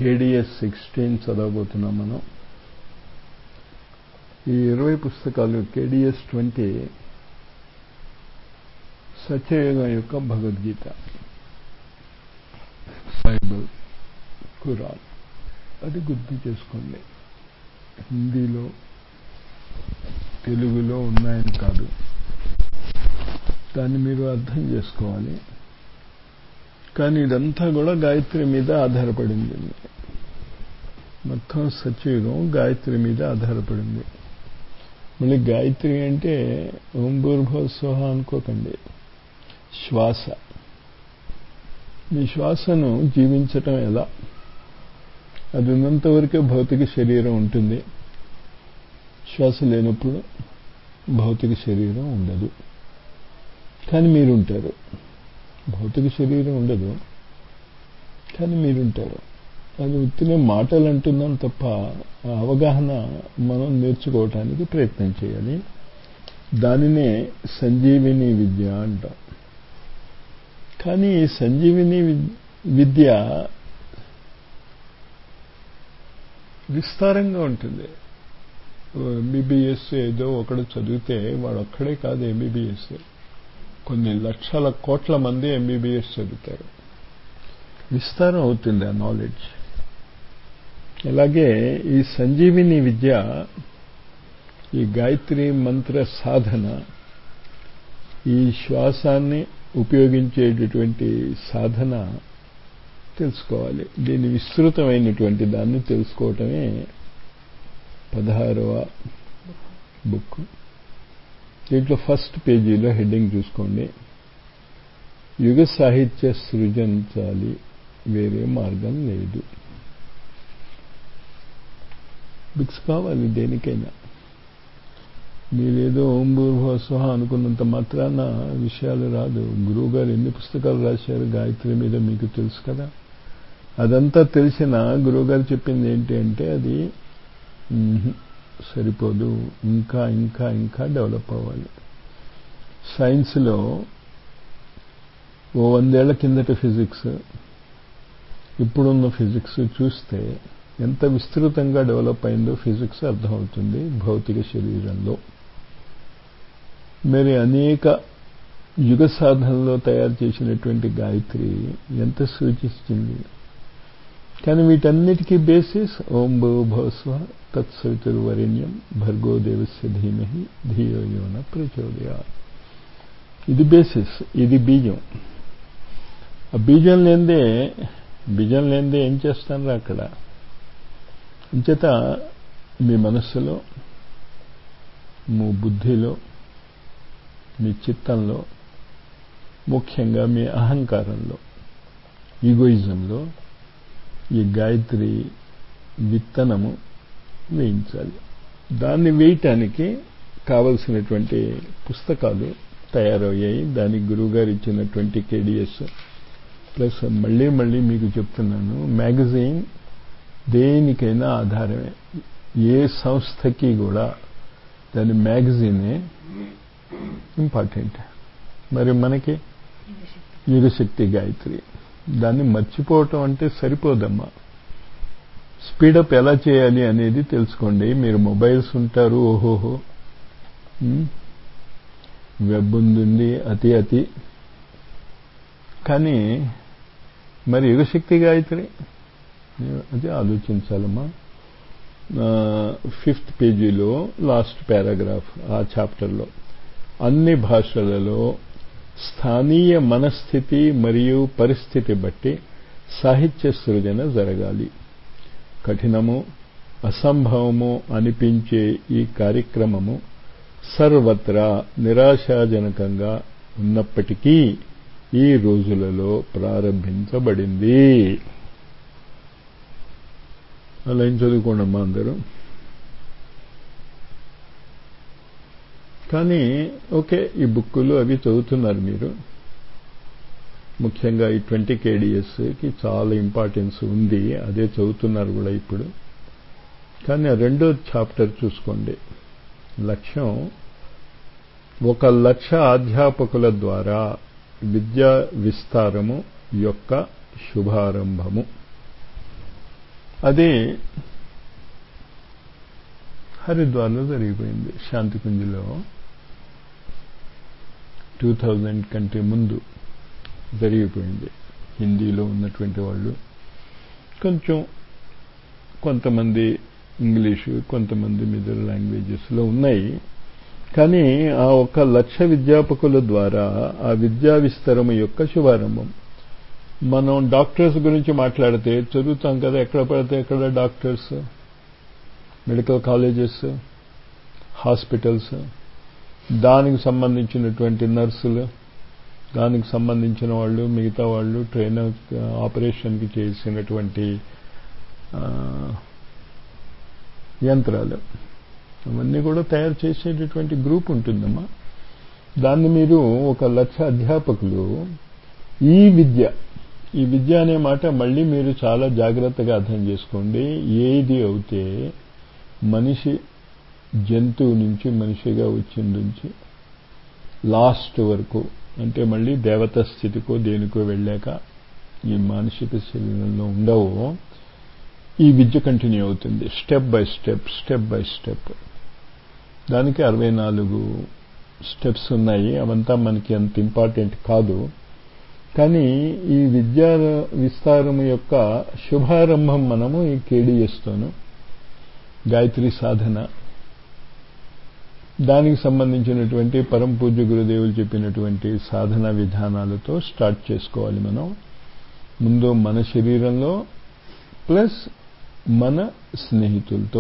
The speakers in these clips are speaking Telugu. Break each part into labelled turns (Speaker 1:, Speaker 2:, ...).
Speaker 1: కేడిఎస్ సిక్స్టీన్ చదవబోతున్నాం మనం ఈ ఇరవై పుస్తకాలు కేడిఎస్ ట్వంటీ సత్యయుగం యొక్క భగవద్గీత బైబిల్ ఖురాన్ అది గుర్తు చేసుకోండి హిందీలో తెలుగులో ఉన్నాయని కాదు దాన్ని మీరు అర్థం చేసుకోవాలి కానీ ఇదంతా కూడా గాయత్రి మీద ఆధారపడింది మొత్తం సత్యయుగం గాయత్రి మీద ఆధారపడింది మళ్ళీ గాయత్రి అంటే ఓం భూర్భోత్సవ అనుకోకండి శ్వాస మీ శ్వాసను జీవించటం ఎలా అది ఉన్నంత వరకే భౌతిక శరీరం ఉంటుంది శ్వాస లేనప్పుడు భౌతిక శరీరం ఉండదు కానీ మీరుంటారు భౌతిక శరీరం ఉండదు కానీ మీరుంటారు అది ఉత్తినే మాటలు అంటున్నాం తప్ప ఆ అవగాహన మనం నేర్చుకోవటానికి ప్రయత్నం చేయాలి దానినే సంజీవిని విద్య అంటాం కానీ ఈ సంజీవిని విద్య విస్తారంగా ఉంటుంది ఎంబీబీఎస్ ఏదో ఒకడు చదివితే వాడు ఒక్కడే కాదు ఎంబీబీఎస్ కొన్ని లక్షల కోట్ల మంది ఎంబీబీఎస్ చదువుతారు విస్తారం అవుతుంది ఆ నాలెడ్జ్ అలాగే ఈ సంజీవిని విద్య ఈ గాయత్రి మంత్ర సాధన ఈ శ్వాసాన్ని ఉపయోగించేటటువంటి సాధన తెలుసుకోవాలి దీని విస్తృతమైనటువంటి దాన్ని తెలుసుకోవటమే పదహారవ బుక్ దీంట్లో ఫస్ట్ పేజీలో హెడ్డింగ్ చూసుకోండి యుగ సాహిత్య సృజించాలి వేరే మార్గం లేదు బుక్స్ కావాలి దేనికైనా మీరేదో ఓం భూర్భోత్సవ అనుకున్నంత మాత్రాన విషయాలు రాదు గురువు గారు ఎన్ని పుస్తకాలు రాశారు గాయత్రి మీద మీకు తెలుసు కదా అదంతా తెలిసిన గురువుగారు చెప్పింది ఏంటి అంటే అది సరిపోదు ఇంకా ఇంకా ఇంకా డెవలప్ అవ్వాలి సైన్స్లో ఓ వందేళ్ల కిందట ఫిజిక్స్ ఇప్పుడున్న ఫిజిక్స్ చూస్తే ఎంత విస్తృతంగా డెవలప్ అయిందో ఫిజిక్స్ అర్థమవుతుంది భౌతిక శరీరంలో మరి అనేక యుగ సాధనలో తయారు చేసినటువంటి గాయత్రి ఎంత సూచిస్తుంది కానీ వీటన్నిటికీ బేసిస్ ఓం భూభస్వ తత్సవితుర్వరేణ్యం భర్గో దేవస్య ధీమహి ధియో యోన ప్రచోదయా ఇది బేసిస్ ఇది బీజం ఆ బీజం లేదే బీజం లేదే ఏం చేస్తాను అక్కడ అంచేత మీ మనస్సులో మీ బుద్ధిలో మీ చిత్తంలో ముఖ్యంగా మీ అహంకారంలో ఈగోయిజంలో ఈ గాయత్రి విత్తనము వేయించాలి దాన్ని వేయటానికి కావలసినటువంటి పుస్తకాలు తయారయ్యాయి దానికి గురువుగారు ఇచ్చినటువంటి కేడిఎస్ ప్లస్ మళ్ళీ మళ్ళీ మీకు చెప్తున్నాను మ్యాగజైన్ దేనికైనా ఆధారమే ఏ సంస్థకి కూడా దాని మ్యాగజైనే ఇంపార్టెంట్ మరి మనకి యుగశక్తి గాయత్రి దాన్ని మర్చిపోవటం అంటే సరిపోదమ్మా స్పీడప్ ఎలా చేయాలి అనేది తెలుసుకోండి మీరు మొబైల్స్ ఉంటారు ఓహోహో వెబ్ ఉంది అతి అతి కానీ మరి యుగశక్తి గాయత్రి అది ఆలోచించాలమ్మా ఫిఫ్త్ పేజీలో లాస్ట్ పారాగ్రాఫ్ ఆ చాప్టర్లో అన్ని భాషలలో స్థానీయ మనస్థితి మరియు పరిస్థితి బట్టి సాహిత్య సృజన జరగాలి కఠినము అసంభవము అనిపించే ఈ కార్యక్రమము సర్వత్రా నిరాశాజనకంగా ఉన్నప్పటికీ ఈ రోజులలో ప్రారంభించబడింది అలా ఏం చదువుకోండమ్మా అందరూ కానీ ఓకే ఈ బుక్కులు అవి చదువుతున్నారు మీరు ముఖ్యంగా ఈ ట్వంటీ కేడిఎస్కి చాలా ఇంపార్టెన్స్ ఉంది అదే చదువుతున్నారు కూడా ఇప్పుడు కానీ ఆ రెండో చాప్టర్ చూసుకోండి లక్ష్యం ఒక లక్ష అధ్యాపకుల ద్వారా విద్యా విస్తారము యొక్క శుభారంభము అది హరిద్వార్లో జరిగిపోయింది శాంతికుంజ్లో టూ థౌజండ్ కంటే ముందు జరిగిపోయింది హిందీలో ఉన్నటువంటి వాళ్ళు కొంచెం కొంతమంది ఇంగ్లీషు కొంతమంది మిదర్ లాంగ్వేజెస్లో ఉన్నాయి కానీ ఆ ఒక లక్ష విద్యాపకుల ద్వారా ఆ విద్యా విస్తరము యొక్క శుభారంభం మనం డాక్టర్స్ గురించి మాట్లాడితే చదువుతాం కదా ఎక్కడ పడితే ఎక్కడ డాక్టర్స్ మెడికల్ కాలేజెస్ హాస్పిటల్స్ దానికి సంబంధించినటువంటి నర్సులు దానికి సంబంధించిన వాళ్ళు మిగతా వాళ్ళు ట్రైనర్ ఆపరేషన్కి చేసినటువంటి యంత్రాలు అవన్నీ కూడా తయారు చేసేటటువంటి గ్రూప్ ఉంటుందమ్మా దాన్ని మీరు ఒక లక్ష అధ్యాపకులు ఈ విద్య ఈ విద్య అనే మాట మళ్ళీ మీరు చాలా జాగ్రత్తగా అర్థం చేసుకోండి ఏది అవుతే మనిషి జంతువు నుంచి మనిషిగా వచ్చిన నుంచి లాస్ట్ వరకు అంటే మళ్ళీ దేవత స్థితికో దేనికో వెళ్ళాక ఈ మానసిక శరీరంలో ఉండవు ఈ విద్య కంటిన్యూ అవుతుంది step by step step by step దానికి అరవై నాలుగు స్టెప్స్ ఉన్నాయి అవంతా మనకి అంత ఇంపార్టెంట్ కాదు కానీ ఈ విద్యా విస్తారం యొక్క శుభారంభం మనము ఈ కేడీఎస్తోను గాయత్రి సాధన దానికి సంబంధించినటువంటి పరం పూజ్య గురుదేవులు చెప్పినటువంటి సాధన విధానాలతో స్టార్ట్ చేసుకోవాలి మనం ముందు మన శరీరంలో ప్లస్ మన స్నేహితులతో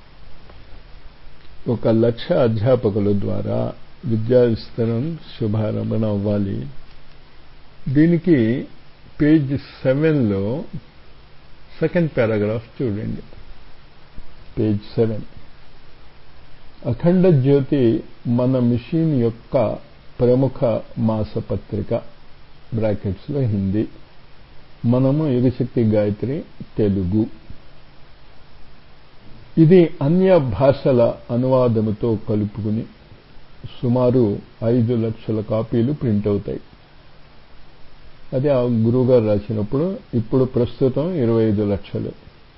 Speaker 1: ఒక లక్ష అధ్యాపకుల ద్వారా విద్యా విస్తరణ శుభారంభన అవ్వాలి దీనికి పేజ్ సెవెన్లో సెకండ్ పారాగ్రాఫ్ చూడండి పేజ్ సెవెన్ అఖండ జ్యోతి మన మిషన్ యొక్క ప్రముఖ మాసపత్రిక బ్రాకెట్స్లో హిందీ మనము యుగశక్తి గాయత్రి తెలుగు ఇది అన్య భాషల అనువాదముతో కలుపుకుని సుమారు ఐదు లక్షల కాపీలు ప్రింట్ అవుతాయి అది ఆ గురువుగారు రాసినప్పుడు ఇప్పుడు ప్రస్తుతం ఇరవై ఐదు లక్షలు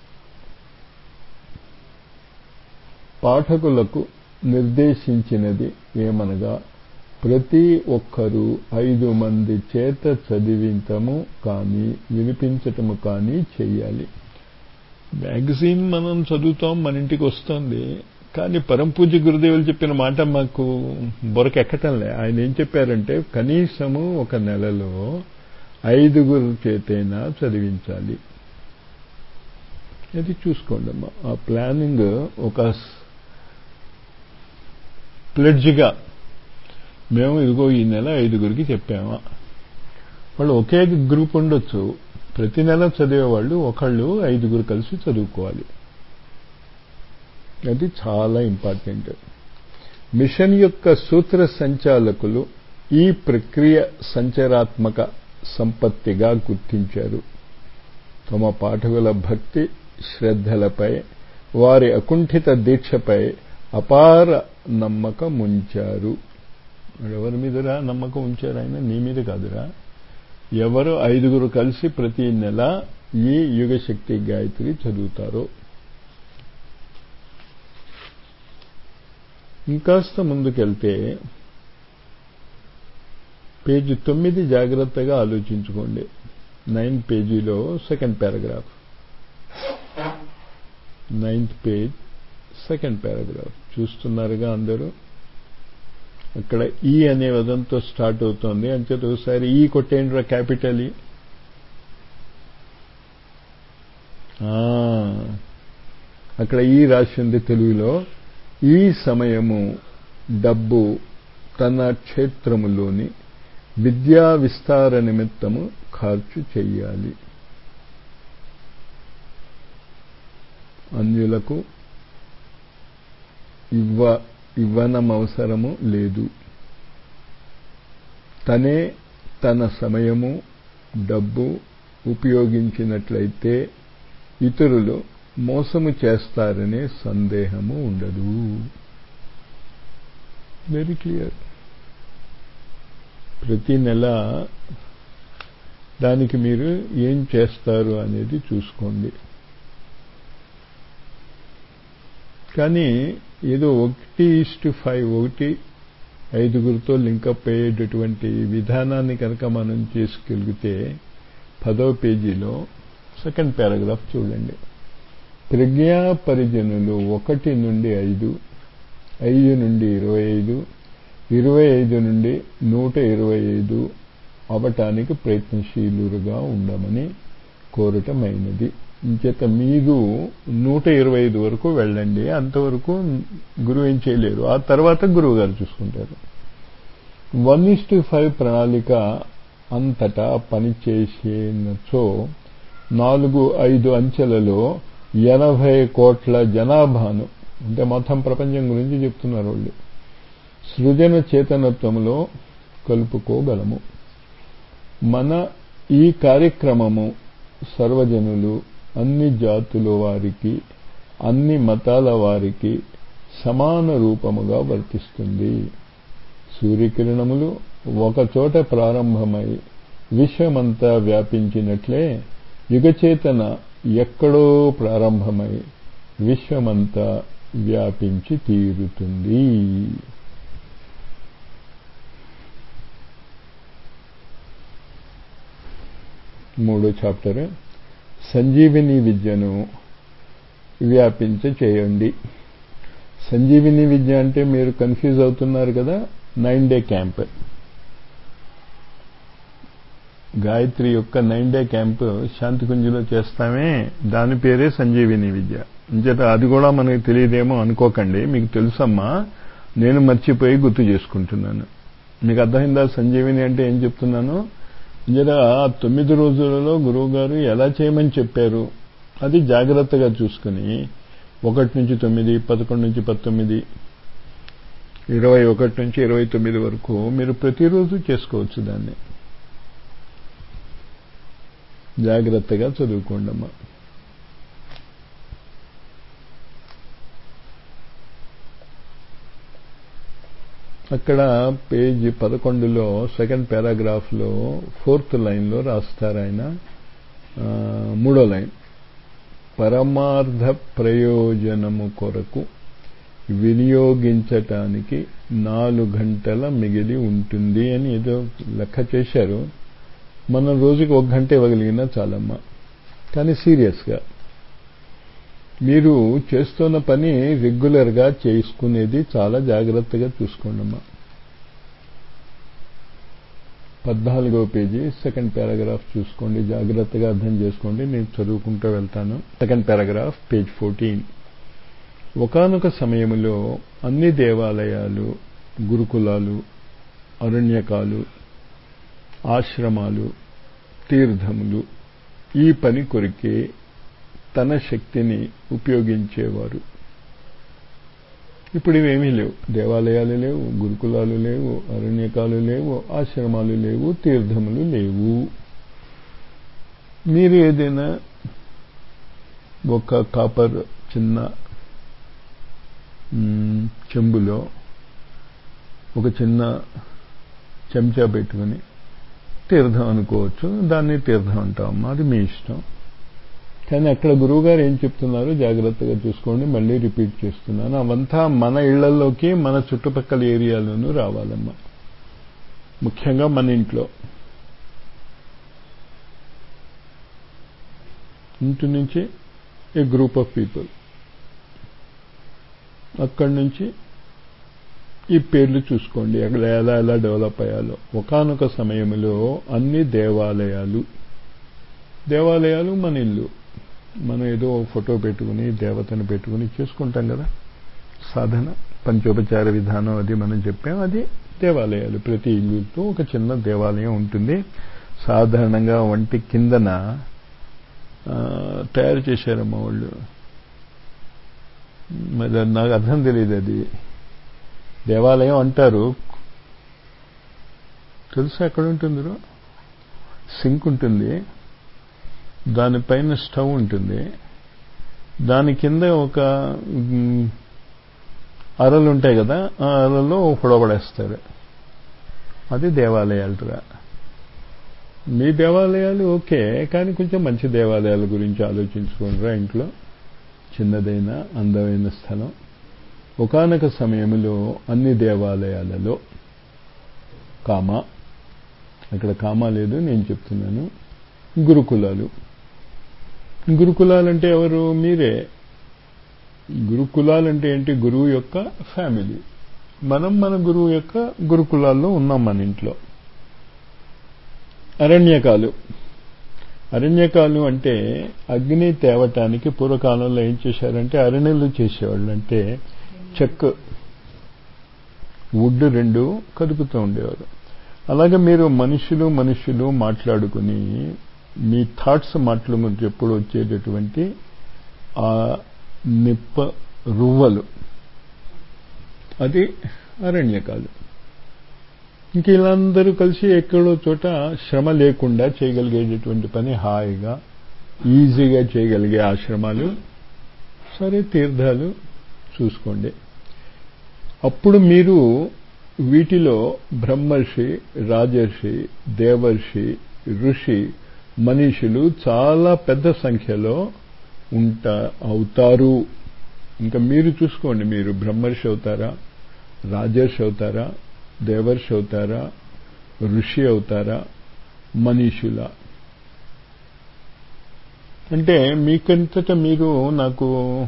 Speaker 1: పాఠకులకు నిర్దేశించినది ఏమనగా ప్రతి ఒక్కరూ ఐదు మంది చేత చదివించము కానీ వినిపించటము కానీ చెయ్యాలి మ్యాగజైన్ మనం చదువుతాం మన ఇంటికి వస్తుంది కానీ పరంపూజ గురుదేవులు చెప్పిన మాట మాకు బొరకెక్కటంలే ఆయన ఏం చెప్పారంటే కనీసము ఒక నెలలో ఐదుగురు చేతైనా చదివించాలి అది చూసుకోండి అమ్మా ఆ ప్లానింగ్ ఒక ప్లెడ్జ్గా మేము ఇదిగో ఈ నెల ఐదుగురికి చెప్పామా వాళ్ళు ఒకే గ్రూప్ ఉండొచ్చు ప్రతి నెల చదివేవాళ్ళు ఒకళ్ళు ఐదుగురు కలిసి చదువుకోవాలి అది చాలా ఇంపార్టెంట్ మిషన్ యొక్క సూత్ర సంచాలకులు ఈ ప్రక్రియ సంచరాత్మక సంపత్తిగా గుర్తించారు తమ పాఠకుల భక్తి శ్రద్ధలపై వారి అకుంఠిత దీక్షపై అపార నమ్మకం ఉంచారు ఎవరి మీదరా నమ్మకం ఉంచారు ఆయన నీ మీద కాదురా ఎవరు ఐదుగురు కలిసి ప్రతి నెల ఈ యుగశక్తి గాయత్రి చదువుతారో ఇంకాస్త ముందుకెళ్తే పేజీ తొమ్మిది జాగ్రత్తగా ఆలోచించుకోండి నైన్త్ పేజీలో second paragraph ninth page second paragraph చూస్తున్నారుగా అందరూ అక్కడ ఈ అనే పదంతో స్టార్ట్ అవుతోంది అంచేత ఒకసారి ఈ కొట్టేండ్రా క్యాపిటల్ ఈ అక్కడ ఈ రాసింది తెలుగులో ఈ సమయము డబ్బు తన క్షేత్రములోని విద్యా విస్తార నిమిత్తము ఖర్చు చెయ్యాలి అన్యులకు ఇవ్వ ఇవ్వనమవసరము లేదు తనే తన సమయము డబ్బు ఉపయోగించినట్లయితే ఇతరులు మోసము చేస్తారనే సందేహము ఉండదు వెరీ క్లియర్ ప్రతి నెల దానికి మీరు ఏం చేస్తారు అనేది చూసుకోండి కానీ ఏదో ఒకటి ఇస్టు ఫైవ్ ఒకటి ఐదుగురితో లింకప్ అయ్యేటటువంటి విధానాన్ని కనుక మనం చేసుకెలిగితే పదవ పేజీలో సెకండ్ పారాగ్రాఫ్ చూడండి ప్రజ్ఞా పరిజనులు ఒకటి నుండి ఐదు ఐదు నుండి ఇరవై ఐదు ఇరవై ఐదు నుండి నూట ఇరవై ఐదు అవటానికి ప్రయత్నశీలుగా ఉండమని కోరటమైనది ఇంచేత మీరు నూట ఇరవై ఐదు వరకు వెళ్ళండి అంతవరకు గురువు ఏం చేయలేరు ఆ తర్వాత గురువు గారు చూసుకుంటారు వన్ ఇస్టు ఫైవ్ ప్రణాళిక అంతటా పనిచేసినచో నాలుగు ఐదు అంచెలలో ఎనభై కోట్ల జనాభాను అంటే మొత్తం ప్రపంచం గురించి చెప్తున్నారు వాళ్ళు సృజన చేతనత్వంలో కలుపుకోగలము మన ఈ కార్యక్రమము సర్వజనులు అన్ని జాతుల వారికి అన్ని మతాల వారికి సమాన రూపముగా వర్తిస్తుంది సూర్యకిరణములు ఒకచోట ప్రారంభమై విశ్వమంతా వ్యాపించినట్లే యుగచేతన ఎక్కడో ప్రారంభమై విశ్వమంతా వ్యాపించి తీరుతుంది మూడో చాప్టర్ సంజీవిని విద్యను వ్యాపించ చేయండి సంజీవిని విద్య అంటే మీరు కన్ఫ్యూజ్ అవుతున్నారు కదా నైన్ డే క్యాంప్ గాయత్రి యొక్క నైన్ డే క్యాంప్ శాంతికుంజలో చేస్తామే దాని పేరే సంజీవిని విద్య అంచేత అది కూడా మనకి తెలియదేమో అనుకోకండి మీకు తెలుసమ్మా నేను మర్చిపోయి గుర్తు చేసుకుంటున్నాను మీకు అర్థమైందా సంజీవిని అంటే ఏం చెప్తున్నాను జరా తొమ్మిది రోజులలో గురువు గారు ఎలా చేయమని చెప్పారు అది జాగ్రత్తగా చూసుకుని ఒకటి నుంచి తొమ్మిది పదకొండు నుంచి పంతొమ్మిది ఇరవై ఒకటి నుంచి ఇరవై తొమ్మిది వరకు మీరు ప్రతిరోజు చేసుకోవచ్చు దాన్ని జాగ్రత్తగా చదువుకోండమ్మా అక్కడ పేజ్ పదకొండులో సెకండ్ పారాగ్రాఫ్లో ఫోర్త్ లైన్లో రాస్తారు ఆయన మూడో లైన్ పరమార్థ ప్రయోజనము కొరకు వినియోగించటానికి నాలుగు గంటల మిగిలి ఉంటుంది అని ఏదో లెక్క చేశారు మనం రోజుకి ఒక గంట ఇవ్వగలిగినా చాలమ్మా కానీ సీరియస్గా మీరు చేస్తున్న పని రెగ్యులర్గా చేసుకునేది చాలా జాగ్రత్తగా చూసుకోండమ్మా పద్నాలుగో పేజీ సెకండ్ పారాగ్రాఫ్ చూసుకోండి జాగ్రత్తగా అర్థం చేసుకోండి నేను చదువుకుంటూ వెళ్తాను సెకండ్ పారాగ్రాఫ్ పేజ్ ఫోర్టీన్ ఒకనొక సమయంలో అన్ని దేవాలయాలు గురుకులాలు అరణ్యకాలు ఆశ్రమాలు తీర్థములు ఈ పని కొరికే తన శక్తిని ఉపయోగించేవారు ఇప్పుడు ఇవేమీ లేవు దేవాలయాలు లేవు గురుకులాలు లేవు అరణ్యకాలు లేవు ఆశ్రమాలు లేవు తీర్థములు లేవు మీరు ఏదైనా ఒక కాపర్ చిన్న చెంబులో ఒక చిన్న చెంచా పెట్టుకుని తీర్థం అనుకోవచ్చు దాన్ని తీర్థం అంటాం అది మీ ఇష్టం కానీ అక్కడ గురువుగారు ఏం చెప్తున్నారు జాగ్రత్తగా చూసుకోండి మళ్ళీ రిపీట్ చేస్తున్నాను అవంతా మన ఇళ్లలోకి మన చుట్టుపక్కల ఏరియాలోనూ రావాలమ్మా ముఖ్యంగా మన ఇంట్లో ఇంటి నుంచి ఏ గ్రూప్ ఆఫ్ పీపుల్ అక్కడి నుంచి ఈ పేర్లు చూసుకోండి అక్కడ ఎలా ఎలా డెవలప్ అయ్యాలో ఒకనొక సమయంలో అన్ని దేవాలయాలు దేవాలయాలు మన ఇల్లు మనం ఏదో ఫోటో పెట్టుకుని దేవతను పెట్టుకుని చేసుకుంటాం కదా సాధన పంచోపచార విధానం అది మనం చెప్పాం అది దేవాలయాలు ప్రతి ఇల్లుతో ఒక చిన్న దేవాలయం ఉంటుంది సాధారణంగా వంటి కిందన తయారు చేశారమ్మా వాళ్ళు మరి నాకు అర్థం తెలియదు అది దేవాలయం అంటారు తెలుసా ఎక్కడ ఉంటుందిరో సింక్ ఉంటుంది దానిపైన స్టవ్ ఉంటుంది దాని కింద ఒక అరలు ఉంటాయి కదా ఆ అరలో పొడవడేస్తారు అది దేవాలయాలురా మీ దేవాలయాలు ఓకే కానీ కొంచెం మంచి దేవాలయాల గురించి ఆలోచించుకోండిరా ఇంట్లో చిన్నదైన అందమైన స్థలం ఒకనొక సమయంలో అన్ని దేవాలయాలలో కామ అక్కడ కామ లేదు నేను చెప్తున్నాను గురుకులాలు గురుకులాలంటే ఎవరు మీరే గురుకులాలంటే ఏంటి గురువు యొక్క ఫ్యామిలీ మనం మన గురువు యొక్క గురుకులాల్లో ఉన్నాం మన ఇంట్లో అరణ్యకాలు అరణ్యకాలు అంటే అగ్ని తేవటానికి పూర్వకాలంలో ఏం చేశారంటే అరణ్యలు చేసేవాళ్ళు అంటే చెక్ వుడ్ రెండు కదుపుతూ ఉండేవారు అలాగే మీరు మనుషులు మనుషులు మాట్లాడుకుని మీ థాట్స్ మాట్లాడుకుంటూ ఎప్పుడు వచ్చేటటువంటి ఆ నిప్ప రువ్వలు అది అరణ్యకాలు ఇంక వీళ్ళందరూ కలిసి ఎక్కడో చోట శ్రమ లేకుండా చేయగలిగేటటువంటి పని హాయిగా ఈజీగా చేయగలిగే ఆశ్రమాలు సరే తీర్థాలు చూసుకోండి అప్పుడు మీరు వీటిలో బ్రహ్మర్షి రాజర్షి దేవర్షి ఋషి మనుషులు చాలా పెద్ద సంఖ్యలో ఉంటా అవుతారు ఇంకా మీరు చూసుకోండి మీరు బ్రహ్మర్షి అవుతారా రాజర్షి అవుతారా దేవర్షి అవుతారా ఋషి అవుతారా మనీషుల అంటే మీకంతట మీరు నాకు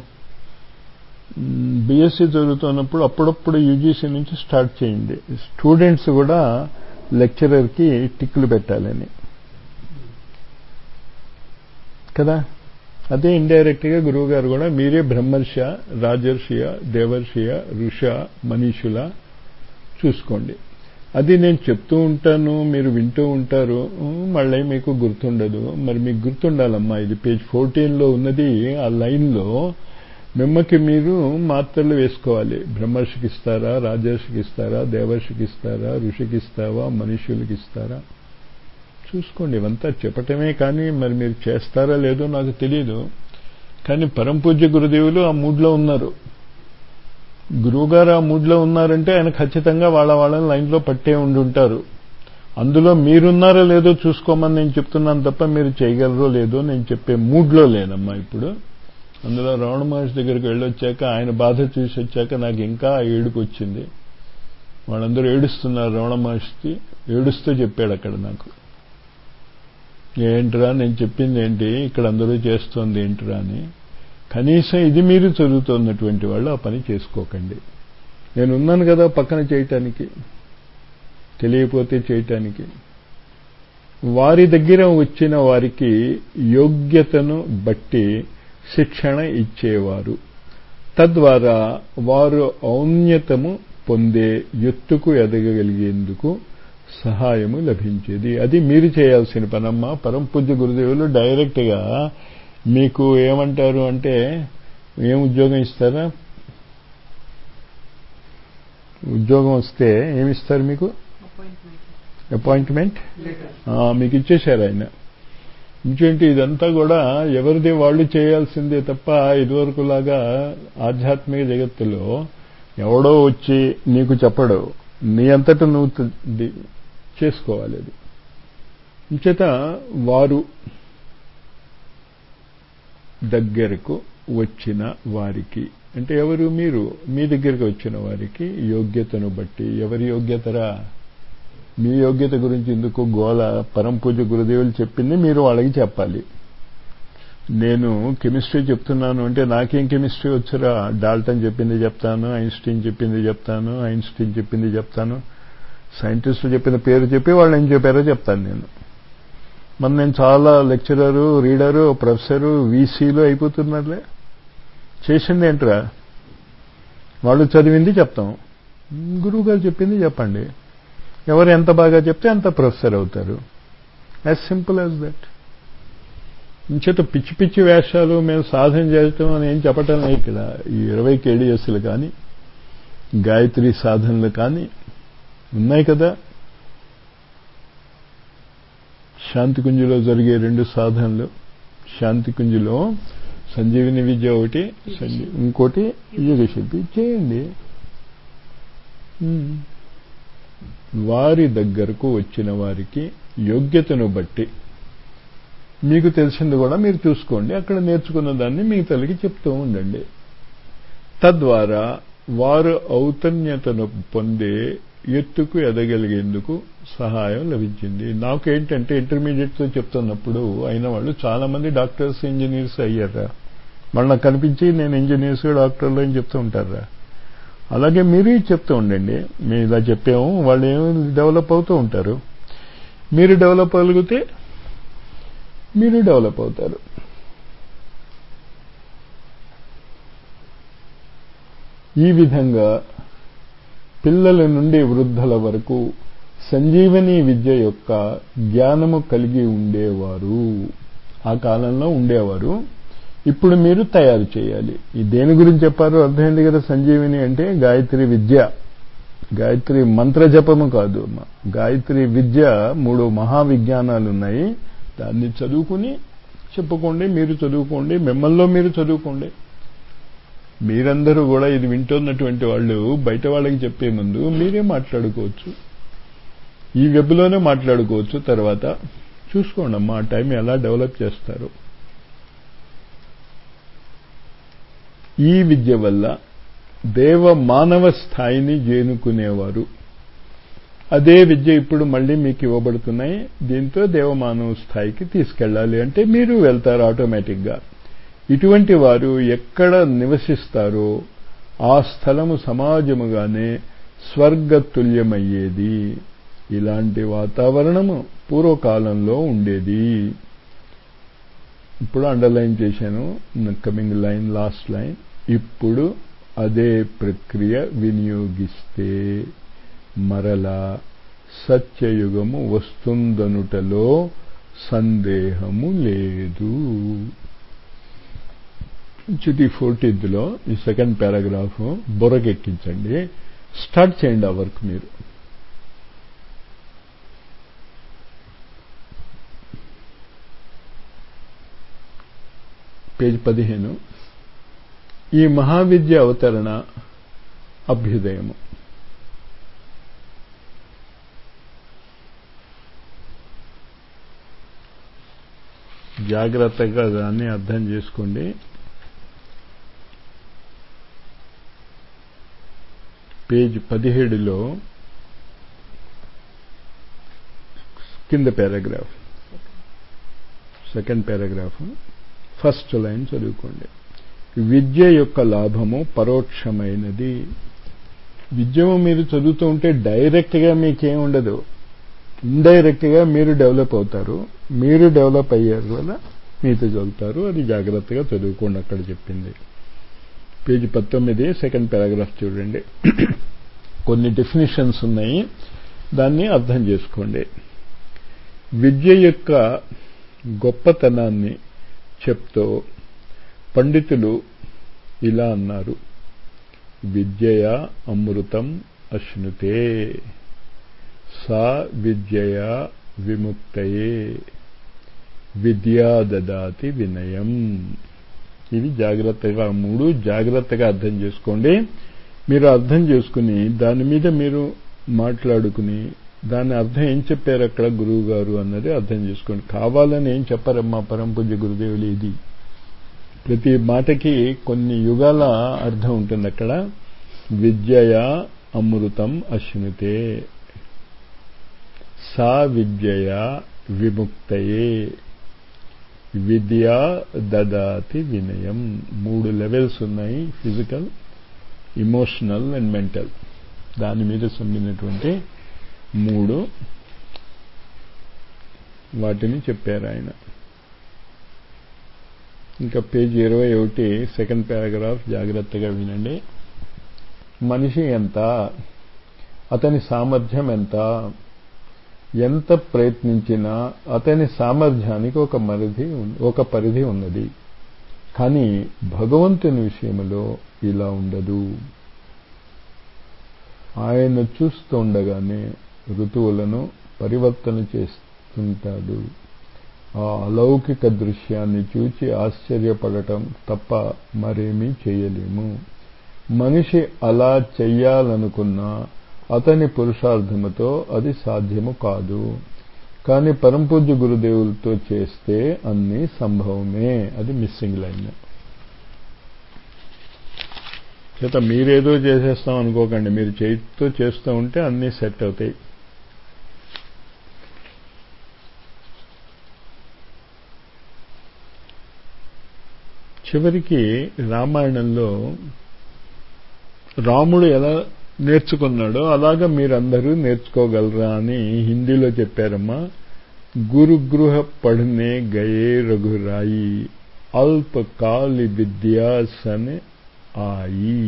Speaker 1: బిఎస్సి చదువుతున్నప్పుడు అప్పుడప్పుడు యూజీసీ నుంచి స్టార్ట్ చేయండి స్టూడెంట్స్ కూడా లెక్చరర్కి టిక్లు పెట్టాలని కదా అదే ఇండైరెక్ట్గా గురువు గారు కూడా మీరే బ్రహ్మర్ష రాజర్షియ దేవర్షియ ఋష మనీషుల చూసుకోండి అది నేను చెప్తూ ఉంటాను మీరు వింటూ ఉంటారు మళ్ళీ మీకు గుర్తుండదు మరి మీకు గుర్తుండాలమ్మా ఇది పేజ్ ఫోర్టీన్లో ఉన్నది ఆ లైన్లో మిమ్మకి మీరు మాత్రలు వేసుకోవాలి బ్రహ్మర్షికి ఇస్తారా రాజర్షికి ఇస్తారా దేవర్షికి ఇస్తారా ఋషికి ఇస్తావా మనుషులకి ఇస్తారా చూసుకోండి ఇవంతా చెప్పటమే కానీ మరి మీరు చేస్తారా లేదో నాకు తెలియదు కానీ పరంపూజ్య గురుదేవులు ఆ మూడ్లో ఉన్నారు గురువుగారు ఆ మూడ్లో ఉన్నారంటే ఆయన ఖచ్చితంగా వాళ్ళ వాళ్ళని లైన్లో పట్టే ఉండి ఉంటారు అందులో మీరున్నారో లేదో చూసుకోమని నేను చెప్తున్నాను తప్ప మీరు చేయగలరో లేదో నేను చెప్పే మూడ్లో లేనమ్మా ఇప్పుడు అందులో రమణ మహర్షి దగ్గరికి వెళ్ళొచ్చాక ఆయన బాధ చూసి వచ్చాక నాకు ఇంకా ఏడుపు వచ్చింది వాళ్ళందరూ ఏడుస్తున్నారు రమణ మహర్షికి ఏడుస్తూ చెప్పాడు అక్కడ నాకు ఏంట్రా నేను చెప్పింది ఏంటి ఇక్కడ అందరూ చేస్తోంది ఏంట్రా అని కనీసం ఇది మీరు చదువుతున్నటువంటి వాళ్ళు ఆ పని చేసుకోకండి నేను ఉన్నాను కదా పక్కన చేయటానికి తెలియపోతే చేయటానికి వారి దగ్గర వచ్చిన వారికి యోగ్యతను బట్టి శిక్షణ ఇచ్చేవారు తద్వారా వారు ఔన్నతము పొందే ఎత్తుకు ఎదగగలిగేందుకు సహాయము లభించేది అది మీరు చేయాల్సిన పనమ్మా పరంపూజ్య గురుదేవులు డైరెక్ట్గా మీకు ఏమంటారు అంటే ఏం ఉద్యోగం ఇస్తారా ఉద్యోగం వస్తే ఏమిస్తారు మీకు అపాయింట్మెంట్ మీకు ఇచ్చేశారు ఆయన ఇంకేంటి ఇదంతా కూడా ఎవరిది వాళ్ళు చేయాల్సిందే తప్ప ఇదివరకులాగా ఆధ్యాత్మిక జగత్తులో ఎవడో వచ్చి నీకు చెప్పడు నీ అంతట నువ్వు చేసుకోవాలి అది ఇంచేత వారు దగ్గరకు వచ్చిన వారికి అంటే ఎవరు మీరు మీ దగ్గరికి వచ్చిన వారికి యోగ్యతను బట్టి ఎవరి యోగ్యతరా మీ యోగ్యత గురించి ఎందుకు గోల పరంపూజ గురుదేవులు చెప్పింది మీరు వాళ్ళకి చెప్పాలి నేను కెమిస్ట్రీ చెప్తున్నాను అంటే నాకేం కెమిస్ట్రీ వచ్చురా డాల్టన్ చెప్పింది చెప్తాను ఐన్స్టీన్ చెప్పింది చెప్తాను ఐన్స్టీన్ చెప్పింది చెప్తాను సైంటిస్టులు చెప్పిన పేరు చెప్పి వాళ్ళు ఏం చెప్పారో చెప్తాను నేను మరి నేను చాలా లెక్చరరు రీడరు ప్రొఫెసరు వీసీలు అయిపోతున్నారులే చేసింది ఏంట్రా వాళ్ళు చదివింది చెప్తాం గురువు గారు చెప్పింది చెప్పండి ఎవరు ఎంత బాగా చెప్తే అంత ప్రొఫెసర్ అవుతారు యాజ్ సింపుల్ యాజ్ దట్ ఇంచేత పిచ్చి పిచ్చి వేషాలు మేము సాధన చేయటం అని ఏం చెప్పటం లేదు ఇక్కడ ఈ ఇరవై కేడిఎస్లు కానీ గాయత్రి సాధనలు కానీ ఉన్నాయి కదా శాంతికుంజులో జరిగే రెండు సాధనలు శాంతికుంజులో సంజీవిని విద్య ఒకటి ఇంకోటి యోగశిల్పి చేయండి వారి దగ్గరకు వచ్చిన వారికి యోగ్యతను బట్టి మీకు తెలిసింది కూడా మీరు చూసుకోండి అక్కడ నేర్చుకున్న దాన్ని మీ తల్లికి చెప్తూ ఉండండి తద్వారా వారు ఔతన్యతను పొందే ఎత్తుకు ఎదగలిగేందుకు సహాయం లభించింది నాకేంటంటే ఇంటర్మీడియట్తో చెప్తున్నప్పుడు అయిన వాళ్ళు చాలా మంది డాక్టర్స్ ఇంజనీర్స్ అయ్యారా వాళ్ళు నాకు కనిపించి నేను ఇంజనీర్స్ డాక్టర్లు అని చెప్తూ ఉంటారా అలాగే మీరు చెప్తూ ఉండండి మేము ఇలా చెప్పాము వాళ్ళు ఏమి డెవలప్ అవుతూ ఉంటారు మీరు డెవలప్ అవ్వగలిగితే మీరు డెవలప్ అవుతారు ఈ విధంగా పిల్లల నుండి వృద్ధుల వరకు సంజీవని విద్య యొక్క జ్ఞానము కలిగి ఉండేవారు ఆ కాలంలో ఉండేవారు ఇప్పుడు మీరు తయారు చేయాలి ఈ దేని గురించి చెప్పారో అర్థమైంది కదా సంజీవిని అంటే గాయత్రి విద్య గాయత్రి మంత్ర జపము కాదు గాయత్రి విద్య మూడు మహావిజ్ఞానాలు ఉన్నాయి దాన్ని చదువుకుని చెప్పుకోండి మీరు చదువుకోండి మిమ్మల్లో మీరు చదువుకోండి మీరందరూ కూడా ఇది వింటున్నటువంటి వాళ్ళు బయట వాళ్ళకి చెప్పే ముందు మీరే మాట్లాడుకోవచ్చు ఈ వెబ్లోనే మాట్లాడుకోవచ్చు తర్వాత చూసుకోండి అమ్మా ఆ టైం ఎలా డెవలప్ చేస్తారు ఈ విద్య వల్ల దేవ మానవ స్థాయిని చేనుకునేవారు అదే విద్య ఇప్పుడు మళ్ళీ మీకు ఇవ్వబడుతున్నాయి దీంతో దేవమానవ స్థాయికి తీసుకెళ్ళాలి అంటే మీరు వెళ్తారు ఆటోమేటిక్గా ఇటువంటి వారు ఎక్కడ నివసిస్తారో ఆ స్థలము సమాజముగానే స్వర్గతుల్యమయ్యేది ఇలాంటి వాతావరణము పూర్వకాలంలో ఉండేది ఇప్పుడు అండర్లైన్ చేశాను కమింగ్ లైన్ లాస్ట్ లైన్ ఇప్పుడు అదే ప్రక్రియ వినియోగిస్తే మరలా సత్యయుగము వస్తుందనుటలో సందేహము లేదు చుటి ఫోర్టీన్త్లో ఈ సెకండ్ పారాగ్రాఫ్ బుర్రకెక్కించండి స్టార్ట్ చేయండి ఆ వర్క్ మీరు పేజ్ పదిహేను ఈ మహావిద్య అవతరణ అభ్యుదయము జాగ్రత్తగా దాన్ని అర్థం చేసుకోండి పేజ్ పదిహేడులో కింద paragraph second paragraph first line చదువుకోండి విద్య యొక్క లాభము పరోక్షమైనది విద్యము మీరు చదువుతూ ఉంటే డైరెక్ట్గా మీకేం ఉండదు ఇండైరెక్ట్గా మీరు డెవలప్ అవుతారు మీరు డెవలప్ అయ్యారు వల్ల మీతో చదువుతారు అది జాగ్రత్తగా చదువుకోండి అక్కడ చెప్పింది పేజీ పంతొమ్మిది సెకండ్ పారాగ్రాఫ్ చూడండి కొన్ని డెఫినేషన్స్ ఉన్నాయి దాన్ని అర్థం చేసుకోండి విద్య యొక్క గొప్పతనాన్ని చెప్తూ పండితులు ఇలా అన్నారు విద్యయ అమృతం అశ్నుతే సా విద్యయ విముక్తయే విద్యా దదాతి వినయం ఇవి జాగ్రత్తగా మూడు జాగ్రత్తగా అర్థం చేసుకోండి మీరు అర్థం చేసుకుని దాని మీద మీరు మాట్లాడుకుని దాని అర్థం ఏం చెప్పారు అక్కడ గురువు గారు అన్నది అర్థం చేసుకోండి కావాలని ఏం చెప్పారమ్మా పరంపూజ్య గురుదేవులు ఇది ప్రతి మాటకి కొన్ని యుగాల అర్థం ఉంటుంది అక్కడ విద్యయ అమృతం అశ్నుతే సా విద్యయ విముక్తయే విద్యా దదాతి వినయం మూడు లెవెల్స్ ఉన్నాయి ఫిజికల్ ఇమోషనల్ అండ్ మెంటల్ దాని మీద సంబంధించినటువంటి మూడు వాటిని చెప్పారు ఆయన ఇంకా పేజీ ఇరవై ఒకటి సెకండ్ పారాగ్రాఫ్ జాగ్రత్తగా వినండి మనిషి ఎంత అతని సామర్థ్యం ఎంత ఎంత ప్రయత్నించినా అతని సామర్థ్యానికి ఒక మరిధి ఒక పరిధి ఉన్నది కానీ భగవంతుని విషయంలో ఇలా ఉండదు ఆయన చూస్తుండగానే ఋతువులను పరివర్తన చేస్తుంటాడు ఆ అలౌకిక దృశ్యాన్ని చూచి ఆశ్చర్యపడటం తప్ప మరేమీ చేయలేము మనిషి అలా చెయ్యాలనుకున్నా అతని పురుషార్థముతో అది సాధ్యము కాదు కానీ పరంపూజ్య గురుదేవులతో చేస్తే అన్ని సంభవమే అది మిస్సింగ్ లైన్ చేత మీరేదో చేసేస్తాం అనుకోకండి మీరు చేతితో చేస్తూ ఉంటే అన్నీ సెట్ అవుతాయి చివరికి రామాయణంలో రాముడు ఎలా నేర్చుకున్నాడో అలాగా మీరందరూ నేర్చుకోగలరా అని హిందీలో చెప్పారమ్మా గురుగృహ పढ़ने గయే రఘురాయి అల్పకాలి విద్యాసన్ ఆయి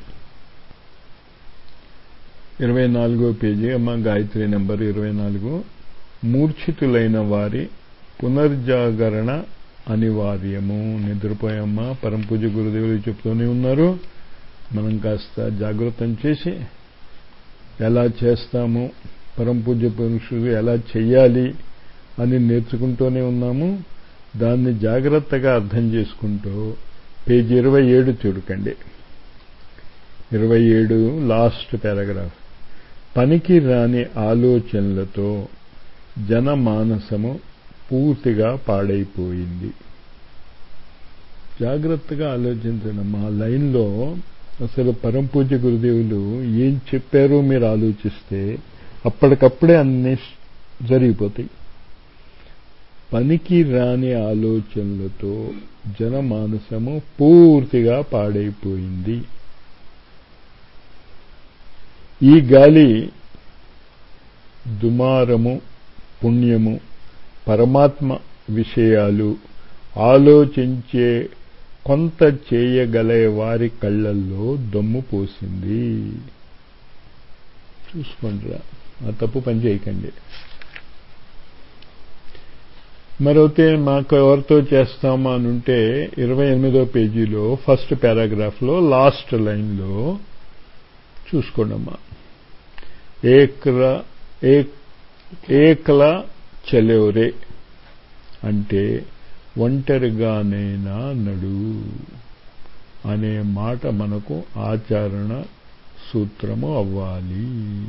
Speaker 1: ఇరవై నాలుగో పేజీ అమ్మ గాయత్రి నెంబర్ ఇరవై నాలుగు మూర్ఛితులైన వారి పునర్జాగరణ అనివార్యము నిద్రపోయమ్మ పరంపూజ గురుదేవులు చెప్తూనే ఉన్నారు మనం కాస్త జాగృతం చేసి ఎలా చేస్తాము పరంపూజ్య పురుషులు ఎలా చెయ్యాలి అని నేర్చుకుంటూనే ఉన్నాము దాన్ని జాగ్రత్తగా అర్థం చేసుకుంటూ పేజీ ఇరవై ఏడు చూడకండి ఇరవై ఏడు లాస్ట్ పారాగ్రాఫ్ పనికి రాని ఆలోచనలతో జనమానసము పూర్తిగా పాడైపోయింది జాగ్రత్తగా ఆలోచించండి మా లైన్లో అసలు పరంపూజ్య గురుదేవులు ఏం చెప్పారో మీరు ఆలోచిస్తే అప్పటికప్పుడే అన్ని జరిగిపోతాయి పనికి రాని ఆలోచనలతో జనమానసము పూర్తిగా పాడైపోయింది ఈ గాలి దుమారము పుణ్యము పరమాత్మ విషయాలు ఆలోచించే కొంత చేయగలే వారి కళ్ళల్లో దమ్ము పోసింది చూసుకోండిరా ఆ తప్పు పని చేయకండి మరైతే మాకు ఎవరితో చేస్తామా అని ఉంటే ఇరవై ఎనిమిదో పేజీలో ఫస్ట్ పారాగ్రాఫ్లో లాస్ట్ లైన్లో చూసుకోండమ్మా ఏక్ర ఏకల చెలెవరే అంటే ఒంటరిగానైనా నడు అనే మాట మనకు ఆచరణ సూత్రము అవ్వాలి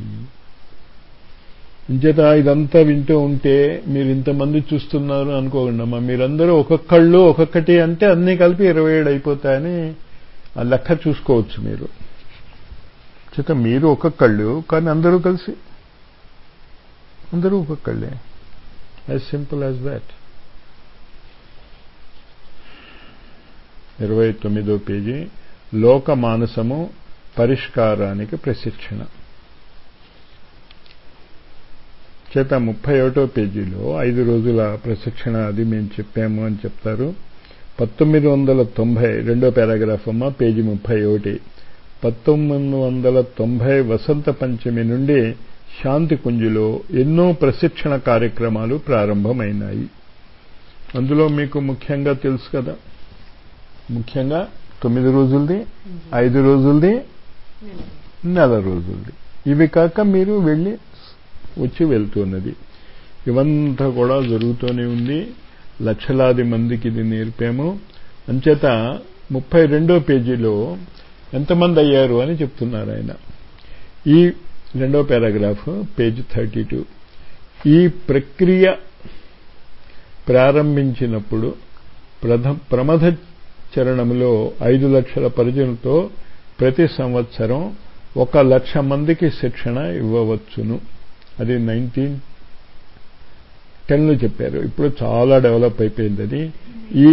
Speaker 1: ఇంచేత ఇదంతా వింటూ ఉంటే మీరు ఇంతమంది చూస్తున్నారు అనుకోకండి అమ్మా మీరందరూ ఒక్కొక్కళ్ళు ఒక్కొక్కటి అంటే అన్నీ కలిపి ఇరవై ఏడు అయిపోతాయని ఆ లెక్క చూసుకోవచ్చు మీరు చేత మీరు ఒక్కొక్కళ్ళు కానీ అందరూ కలిసి అందరూ ఒక్కొక్కళ్ళే యాజ్ సింపుల్ యాజ్ దాట్ ఇరవై తొమ్మిదో పేజీ లోక మానసము పరిష్కారానికి ప్రశిక్షణ చేత ముప్పై ఒకటో పేజీలో ఐదు రోజుల ప్రశిక్షణ అది మేము చెప్పాము అని చెప్తారు పంతొమ్మిది వందల తొంభై రెండో పారాగ్రాఫ్ అమ్మ పేజీ ముప్పై ఒకటి పంతొమ్మిది వందల తొంభై వసంత పంచమి నుండి శాంతి కుంజులో ఎన్నో ప్రశిక్షణ కార్యక్రమాలు ప్రారంభమైనాయి అందులో మీకు ముఖ్యంగా తెలుసు కదా ముఖ్యంగా తొమ్మిది రోజులది ఐదు రోజులది నెల రోజులది ఇవి కాక మీరు వెళ్ళి వచ్చి వెళ్తున్నది ఇవంతా కూడా జరుగుతూనే ఉంది లక్షలాది మందికి ఇది నేర్పాము అంచేత ముప్పై రెండో పేజీలో ఎంతమంది అయ్యారు అని చెప్తున్నారు ఆయన ఈ రెండో పారాగ్రాఫ్ పేజ్ థర్టీ టూ ఈ ప్రక్రియ ప్రారంభించినప్పుడు ప్రథ ప్రమథ చరణంలో ఐదు లక్షల పరిచయంతో ప్రతి సంవత్సరం ఒక లక్ష మందికి శిక్షణ ఇవ్వవచ్చును అది నైన్టీన్ టెన్లో చెప్పారు ఇప్పుడు చాలా డెవలప్ అయిపోయింది అది ఈ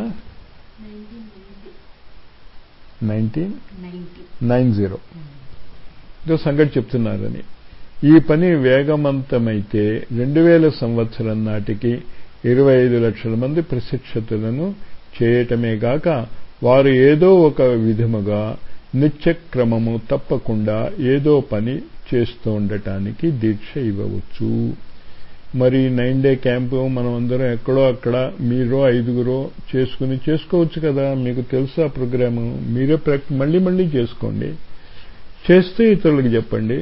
Speaker 1: నైన్టీన్ నైన్ జీరో ఇదో సంగతి చెప్తున్నారని ఈ పని వేగవంతమైతే రెండు వేల సంవత్సరం నాటికి ఇరవై ఐదు లక్షల మంది ప్రశిక్షతులను చేయటమే గాక వారు ఏదో ఒక విధముగా నిత్యక్రమము తప్పకుండా ఏదో పని చేస్తూ ఉండటానికి దీక్ష ఇవ్వవచ్చు మరి నైన్ డే క్యాంపు మనం అందరం ఎక్కడో అక్కడ మీరో ఐదుగురో చేసుకుని చేసుకోవచ్చు కదా మీకు తెలుసు ఆ ప్రోగ్రాము మీరే మళ్ళీ మళ్ళీ చేసుకోండి చేస్తూ ఇతరులకు చెప్పండి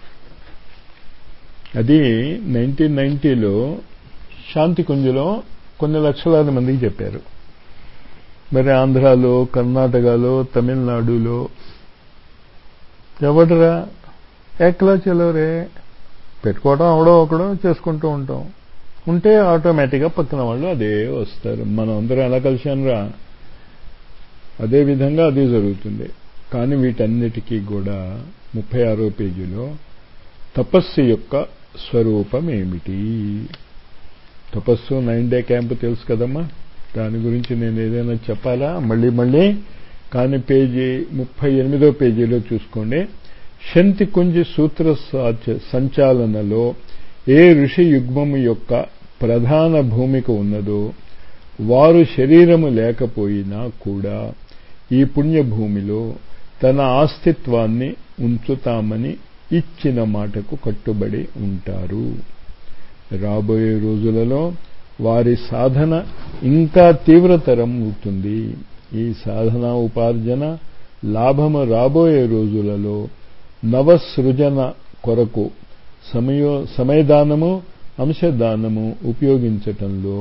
Speaker 1: అది నైన్టీన్ నైన్టీలో శాంతి కుంజులో కొన్ని లక్షలాది మందికి చెప్పారు మరి ఆంధ్రాలో కర్ణాటకలో తమిళనాడులో ఎవడరా ఎక్కలా చెలవరే పెట్టుకోవడం అవడో ఒకడో చేసుకుంటూ ఉంటాం ఉంటే ఆటోమేటిక్గా పక్కన వాళ్ళు అదే వస్తారు మనం అందరం ఎలా కలిశానురా అదే విధంగా అది జరుగుతుంది కానీ వీటన్నిటికీ కూడా ముప్పై ఆరో పేజీలో తపస్సు యొక్క స్వరూపం ఏమిటి తపస్సు నైన్ డే క్యాంప్ తెలుసు కదమ్మా దాని గురించి నేను ఏదైనా చెప్పాలా మళ్ళీ మళ్ళీ కానీ పేజీ ముప్పై ఎనిమిదో పేజీలో చూసుకోండి శంతి కుంజి సూత్ర సంచాలనలో ఏ ఋషి యుగ్మము యొక్క ప్రధాన భూమిక ఉన్నదో వారు శరీరము లేకపోయినా కూడా ఈ పుణ్యభూమిలో తన ఆస్తిత్వాన్ని ఉంచుతామని ఇచ్చిన మాటకు కట్టుబడి ఉంటారు రాబోయే రోజులలో వారి సాధన ఇంకా తీవ్రతరం అవుతుంది ఈ సాధన ఉపార్జన లాభము రాబోయే రోజులలో నవసృజన కొరకు సమయో సమయదానము అంశదానము ఉపయోగించటంలో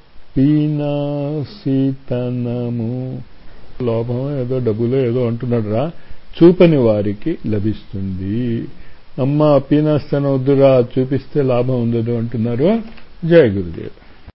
Speaker 1: పీనాసీతనము లోభం ఏదో డబ్బులో ఏదో అంటున్నాడు రా చూపని వారికి లభిస్తుంది అమ్మ పీనాస్తన వద్దురా చూపిస్తే లాభం ఉండదు అంటున్నారు జయ గురుదేవ్